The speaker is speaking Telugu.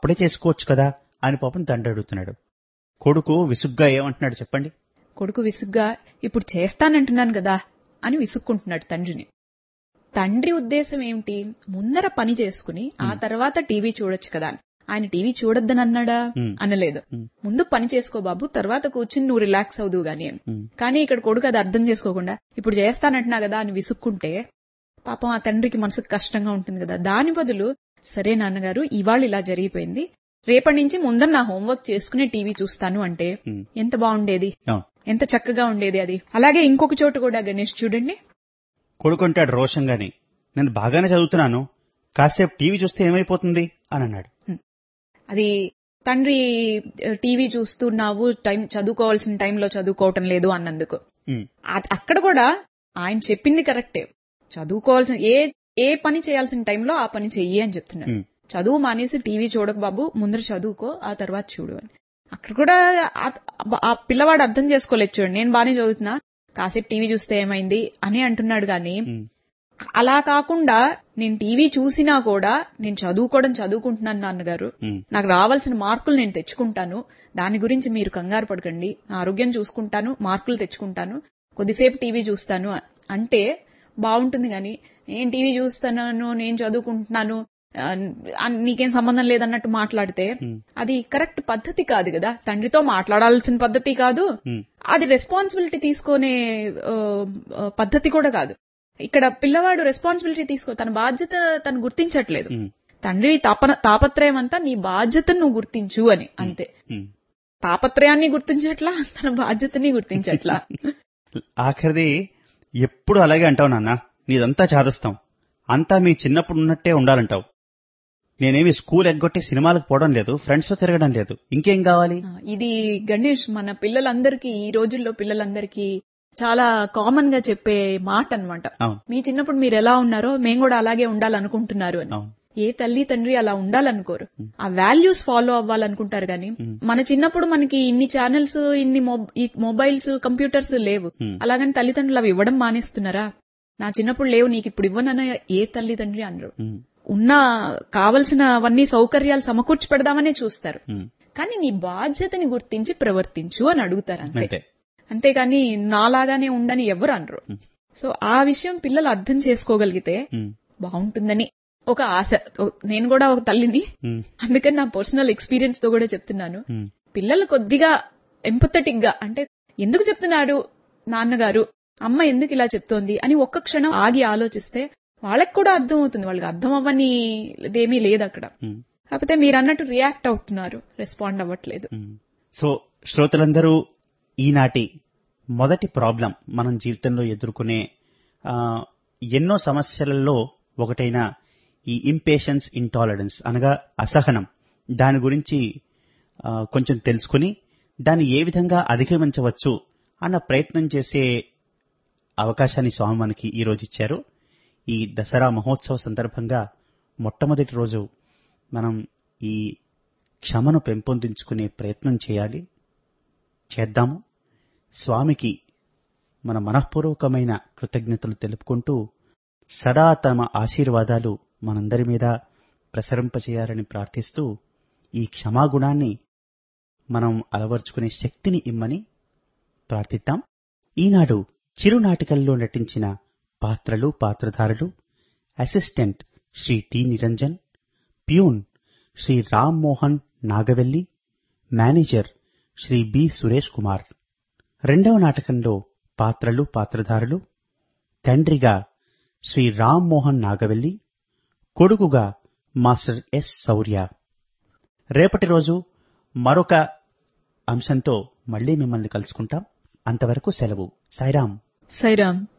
అప్పుడే చేసుకోవచ్చు కదా అని పాపం తండ్రి అడుగుతున్నాడు కొడుకు విసుగ్గా ఏమంటున్నాడు చెప్పండి కొడుకు విసుగ్గా ఇప్పుడు చేస్తానంటున్నాను కదా అని విసుక్కుంటున్నాడు తండ్రిని తండ్రి ఉద్దేశం ఏమిటి ముందర పని చేసుకుని ఆ తర్వాత టీవీ చూడొచ్చు కదా అని ఆయన టీవీ చూడొద్దని అన్నాడా Hmm. అనలేదు Hmm. ముందు పని చేసుకో బాబు తర్వాత కూర్చుని నువ్వు రిలాక్స్ అవుదువు గాని అని ఉమ్, కానీ ఇక్కడ కొడుకు అది అర్థం చేసుకోకుండా ఇప్పుడు చేస్తానంటున్నా కదా అని విసుక్కుంటే పాపం ఆ తండ్రికి మనసుకు కష్టంగా ఉంటుంది కదా దాని బదులు సరే నాన్నగారు ఇవాళ ఇలా జరిగిపోయింది రేపటి నుంచి ముందర నా హోంవర్క్ చేసుకునే టీవీ చూస్తాను అంటే ఉమ్, ఎంత బాగుండేది అవును. ఎంత చక్కగా ఉండేది అది అలాగే ఇంకొక చోటు కూడా గణేష్ చూడండి కొడుకు అంటాడు రోషంగాని నేను బాగానే చదువుతున్నాను కాసేపు టీవీ చూస్తే ఏమైపోతుంది అని అన్నాడు అది తండ్రి ఆ, టీవీ చూస్తున్నావు టైం చదువుకోవాల్సిన టైంలో చదువుకోవటం లేదు అన్నందుకు ఉమ్, ఆ- అక్కడ కూడా ఆయన చెప్పింది కరెక్టే చదువుకోవాల్సిన ఏ ఏ పని చేయాల్సిన టైంలో ఆ పని చెయ్యి అని చెప్తున్నాడు ఉమ్, చదువు మానేసి టీవీ చూడకు బాబు ముందర చదువుకో ఆ తర్వాత చూడు అని అక్కడ కూడా ఆ- ఆ పిల్లవాడు అర్థం చేసుకోలేదు చూడండి నేను బానే చదువుతున్నా కాసేపు టీవీ చూస్తే ఏమైంది అని అంటున్నాడు గాని ఉమ్, అలా కాకుండా నేను టీవీ చూసినా కూడా నేను చదువుకోవడం చదువుకుంటున్నాను నాన్నగారు ఉమ్, నాకు రావాల్సిన మార్కులు నేను తెచ్చుకుంటాను దాని గురించి మీరు కంగారు పడకండి నా ఆరోగ్యం చూసుకుంటాను మార్కులు తెచ్చుకుంటాను కొద్దిసేపు టీవీ చూస్తాను అంటే బాగుంటుంది కానీ నేను టీవీ చూస్తున్నాను నేను చదువుకుంటున్నాను ఆ, ఆ, నీకేం సంబంధం లేదన్నట్టు మాట్లాడితే ఉమ్, అది కరెక్ట్ పద్ధతి కాదు కదా తండ్రితో మాట్లాడాల్సిన పద్ధతి కాదు ఉమ్, అది రెస్పాన్సిబిలిటీ తీసుకునే ఆ, ఆ, పద్ధతి కూడా కాదు ఇక్కడ పిల్లవాడు రెస్పాన్సిబిలిటీ తీసుకో తన బాధ్యత తను గుర్తించట్లేదు ఉమ్, తండ్రి తాపన తాపత్రయం అంతా నీ బాధ్యతను నువ్వు గుర్తించు అని అంతే ఉమ్. తాపత్రయాన్ని గుర్తించట్లా తన బాధ్యతని గుర్తించట్లా ఆఖరిది ఎప్పుడు అలాగే అంటావు నాన్న నీదంతా చాదస్తాం అంతా మీ చిన్నప్పుడు ఉన్నట్టే ఉండాలంటావు నేనేమి స్కూల్ ఎగ్గొట్టి సినిమాలకు పోవడం లేదు ఫ్రెండ్స్ తో తిరగడం లేదు ఇంకేం కావాలి ఆ, ఇది గణేష్ మన పిల్లలందరికీ ఈ రోజుల్లో పిల్లలందరికీ చాలా కామన్ గా చెప్పే మాట అన్నమాట అవును మీ చిన్నప్పుడు మీరు ఎలా ఉన్నారో మేము కూడా అలాగే ఉండాలనుకుంటున్నారు అని అవును ఏ తల్లి తండ్రి అలా ఉండాలనుకోరు ఆ వాల్యూస్ ఫాలో అవ్వాలనుకుంటారు కానీ ఉమ్, మన చిన్నప్పుడు మనకి ఇన్ని ఛానల్స్ ఇన్ని మొబ్- ఈ మొబైల్స్ కంప్యూటర్స్ లేవు ఉమ్, అలాగని తల్లిదండ్రులు అవి ఇవ్వడం మానేస్తున్నారా నా చిన్నప్పుడు లేవు నీకు ఇప్పుడు ఇవ్వనన్న ఏ తల్లిదండ్రి అనరు ఉమ్, ఉన్న కావలసినవన్నీ సౌకర్యాలు సమకూర్చి పెడదామనే చూస్తారు ఉమ్. కానీ నీ బాధ్యతని గుర్తించి ప్రవర్తించు అని అడుగుతారు అంతే అంతే అంతేగాని నాలాగానే ఉండని ఎవరు అనరు ఉమ్, సో ఆ విషయం పిల్లలు అర్థం చేసుకోగలిగితే ఉమ్, బాగుంటుందని ఒక ఆశ ఓ- నేను కూడా ఒక తల్లిని ఉమ్, అందుకని నా పర్సనల్ ఎక్స్పీరియన్స్ తో కూడా చెప్తున్నాను ఉమ్, పిల్లలు కొద్దిగా ఎంపథెటిక్ గా అంటే ఎందుకు చెప్తున్నారు నాన్నగారు అమ్మ ఎందుకు ఇలా చెప్తోంది అని ఒక్క క్షణం ఆగి ఆలోచిస్తే వాళ్ళకి కూడా అర్థం అవుతుంది వాళ్ళకి అర్థం అవ్వని ఇదేమీ లేదు అక్కడ ఉమ్, కాకపోతే మీరు అన్నట్టు రియాక్ట్ అవుతున్నారు రెస్పాండ్ అవ్వట్లేదు ఉమ్. సో శ్రోతలందరూ ఈనాటి మొదటి ప్రాబ్లం మనం జీవితంలో ఎదుర్కొనే ఆ, ఎన్నో సమస్యలలో ఒకటైన ఈ ఇంపేషన్స్ ఇంటాలరెన్స్ అనగా అసహనం దాని గురించి ఆ, కొంచెం తెలుసుకుని దాన్ని ఏ విధంగా అధిగమించవచ్చు అన్న ప్రయత్నం చేసే అవకాశాన్ని స్వామి మనకి ఈ రోజు ఇచ్చారు ఈ దసరా మహోత్సవ సందర్భంగా మొట్టమొదటి రోజు మనం ఈ క్షమను పెంపొందించుకునే ప్రయత్నం చేయాలి చేద్దాము స్వామికి మన మనఃపూర్వకమైన కృతజ్ఞతలు తెలుపుకుంటూ సదా తమ ఆశీర్వాదాలు మనందరి మీద ప్రసరింపచేయాలని ప్రార్థిస్తూ ఈ క్షమాగుణాన్ని మనం అలవర్చుకునే శక్తిని ఇమ్మని ప్రార్థిద్దాం ఈనాడు చిరునాటికల్లో నటించిన పాత్రలు పాత్రధారులు assistant Shri T Niranjan peon Shri Ram Mohan Nagavelli manager Shri B Suresh Kumar రెండవ నాటకంలో పాత్రలు పాత్రధారులు తండ్రిగా శ్రీ రామ్ మోహన్ నాగవెల్లి కొడుకుగా మాస్టర్ ఎస్ శౌర్య రేపటి రోజు మరొక అంశంతో మళ్ళీ మిమ్మల్ని కలుసుకుంటాం అంతవరకు సెలవు సాయిరాం సైరామ్